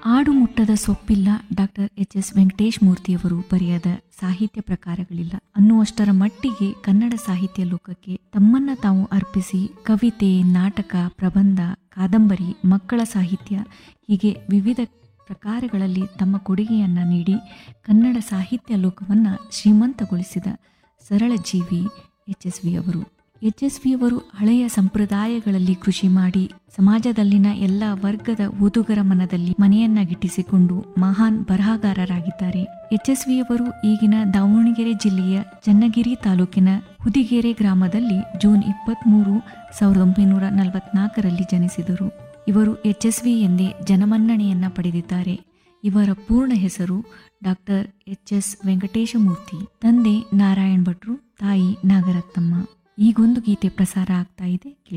ಆಡು ಮುಟ್ಟದ ಸೊಪ್ಪಿಲ್ಲ ಡಾಕ್ಟರ್ ಎಚ್ ಎಸ್ ವೆಂಕಟೇಶ್ ಮೂರ್ತಿಯವರು ಬರೆಯದ ಸಾಹಿತ್ಯ ಪ್ರಕಾರಗಳಿಲ್ಲ ಅನ್ನುವಷ್ಟರ ಮಟ್ಟಿಗೆ ಕನ್ನಡ ಸಾಹಿತ್ಯ ಲೋಕಕ್ಕೆ ತಮ್ಮನ್ನ ತಾವು ಅರ್ಪಿಸಿ ಕವಿತೆ ನಾಟಕ ಪ್ರಬಂಧ ಕಾದಂಬರಿ ಮಕ್ಕಳ ಸಾಹಿತ್ಯ ಹೀಗೆ ವಿವಿಧ ಪ್ರಕಾರಗಳಲ್ಲಿ ತಮ್ಮ ಕೊಡುಗೆಯನ್ನ ನೀಡಿ ಕನ್ನಡ ಸಾಹಿತ್ಯ ಲೋಕವನ್ನ ಶ್ರೀಮಂತಗೊಳಿಸಿದ ಸರಳ ಜೀವಿ ಎಚ್ ಎಸ್ ವಿ ಅವರು ಎಚ್ ಎಸ್ ವಿ ಅವರು ಹಳೆಯ ಸಂಪ್ರದಾಯಗಳಲ್ಲಿ ಕೃಷಿ ಮಾಡಿ ಸಮಾಜದಲ್ಲಿನ ಎಲ್ಲ ವರ್ಗದ ಓದುಗರ ಮನದಲ್ಲಿ ಮನೆಯನ್ನ ಗಿಟ್ಟಿಸಿಕೊಂಡು ಮಹಾನ್ ಬರಹಗಾರರಾಗಿದ್ದಾರೆ ಎಚ್ ಎಸ್ ವಿ ಅವರು ಈಗಿನ ದಾವಣಗೆರೆ ಜಿಲ್ಲೆಯ ಚನ್ನಗಿರಿ ತಾಲೂಕಿನ ಹುದಿಗೆರೆ ಗ್ರಾಮದಲ್ಲಿ ಜೂನ್ ಇಪ್ಪತ್ತ್ಮೂರು ಸಾವಿರದ ಒಂಬೈನೂರ ನಲವತ್ನಾಲ್ಕರಲ್ಲಿ ಜನಿಸಿದರು ಇವರು ಎಚ್ ಎಸ್ ವಿ ಎಂದೇ ಜನಮನ್ನಣೆಯನ್ನ ಪಡೆದಿದ್ದಾರೆ ಇವರ ಪೂರ್ಣ ಹೆಸರು ಡಾಕ್ಟರ್ ಎಚ್ ಎಸ್ ವೆಂಕಟೇಶಮೂರ್ತಿ ತಂದೆ ನಾರಾಯಣ್ ಭಟ್ರು ತಾಯಿ ನಾಗರತ್ನಮ್ಮ ಈಗೊಂದು ಗೀತೆ ಪ್ರಸಾರ ಆಗ್ತಾ ಇದೆ ಕೇಳಿ